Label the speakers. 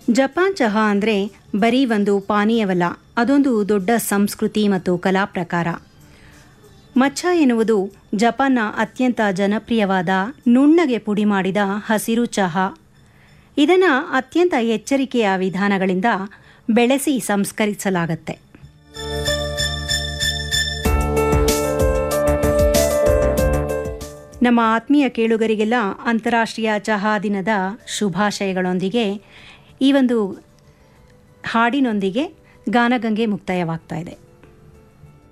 Speaker 1: Japan ಚಹಾ ಅಂದರೆ ಬರೀ ಒಂದು ಪಾನೀಯವಲ್ಲ ಅದೊಂದು ದೊಡ್ಡ ಸಂಸ್ಕೃತಿ ಮತ್ತು ಕಲಾ ಪ್ರಕಾರ ಮಚ್ಚ ಎನ್ನುವುದು ಜಪಾನ್ನ ಅತ್ಯಂತ ಜನಪ್ರಿಯವಾದ ನುಣ್ಣಗೆ ಪುಡಿ ಮಾಡಿದ ಹಸಿರು ಚಹಾ ಇದನ್ನು ಅತ್ಯಂತ ಎಚ್ಚರಿಕೆಯ ವಿಧಾನಗಳಿಂದ ಬೆಳೆಸಿ ಸಂಸ್ಕರಿಸಲಾಗತ್ತೆ ನಮ್ಮ ಆತ್ಮೀಯ ಕೇಳುಗರಿಗೆಲ್ಲ ಅಂತಾರಾಷ್ಟ್ರೀಯ ಚಹಾ ದಿನದ ಶುಭಾಶಯಗಳೊಂದಿಗೆ ಈ ಒಂದು ಹಾಡಿನೊಂದಿಗೆ ಗಾನಗಂಗೆ ಮುಕ್ತಾಯವಾಗ್ತಾ ಇದೆ